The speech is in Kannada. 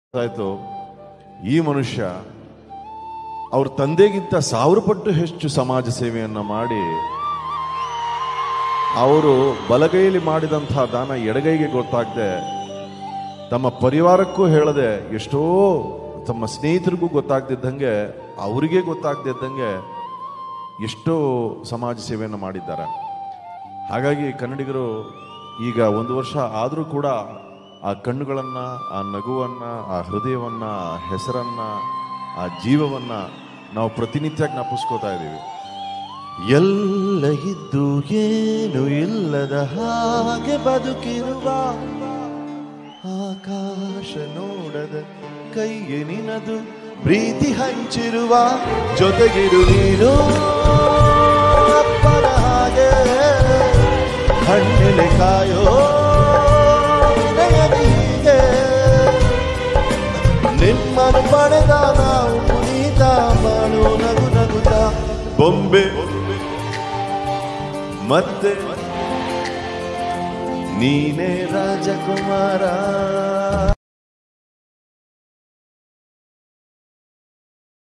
ಆಯ್ತು ಈ ಮನುಷ್ಯ ಅವ್ರ ತಂದೆಗಿಂತ ಸಾವಿರ ಪಟ್ಟು ಹೆಚ್ಚು ಸಮಾಜ ಸೇವೆಯನ್ನ ಮಾಡಿ ಅವರು ಬಲಗೈಲಿ ಮಾಡಿದಂತಹ ದಾನ ಎಡಗೈಗೆ ಗೊತ್ತಾಗದೆ ತಮ್ಮ ಪರಿವಾರಕ್ಕೂ ಹೇಳದೆ ಎಷ್ಟೋ ತಮ್ಮ ಸ್ನೇಹಿತರಿಗೂ ಗೊತ್ತಾಗ್ದಿದ್ದಂಗೆ ಅವರಿಗೆ ಗೊತ್ತಾಗ್ದಿದ್ದಂಗೆ ಎಷ್ಟೋ ಸಮಾಜ ಸೇವೆಯನ್ನು ಮಾಡಿದ್ದಾರೆ ಹಾಗಾಗಿ ಕನ್ನಡಿಗರು ಈಗ ಒಂದು ವರ್ಷ ಆದರೂ ಕೂಡ ಆ ಕಣ್ಣುಗಳನ್ನು ಆ ನಗುವನ್ನು ಆ ಹೃದಯವನ್ನು ಆ ಹೆಸರನ್ನು ಆ ಜೀವವನ್ನು ನಾವು ಪ್ರತಿನಿತ್ಯ ಜ್ಞಾಪಿಸ್ಕೋತಾ ಇದ್ದೀವಿ ಎಲ್ಲ ಇದ್ದು ಏನು ಇಲ್ಲದ ಹಾಗೆ ಬದುಕಿರುವ ಆಕಾಶ ನೋಡದ ಕೈಗೆ ನಿನದು ಪ್ರೀತಿ ಹಂಚಿರುವ ಜೊತೆಗಿರು ನೀನು ಅಪ್ಪನ ಹಾಗೆ ಹಣ್ಣಿಲೆ ಕಾಯೋ ವಿನಯದ ಹೀಗೆ ನಿಮ್ಮನ್ನು ಪಡೆದ ನಾವು ಪುನೀತ ಮಾಡು ನಗು ನಗುತ್ತ ಬೊಂಬೆ ಮತ್ತೆ ನೀನೇ ರಾಜಕುಮಾರ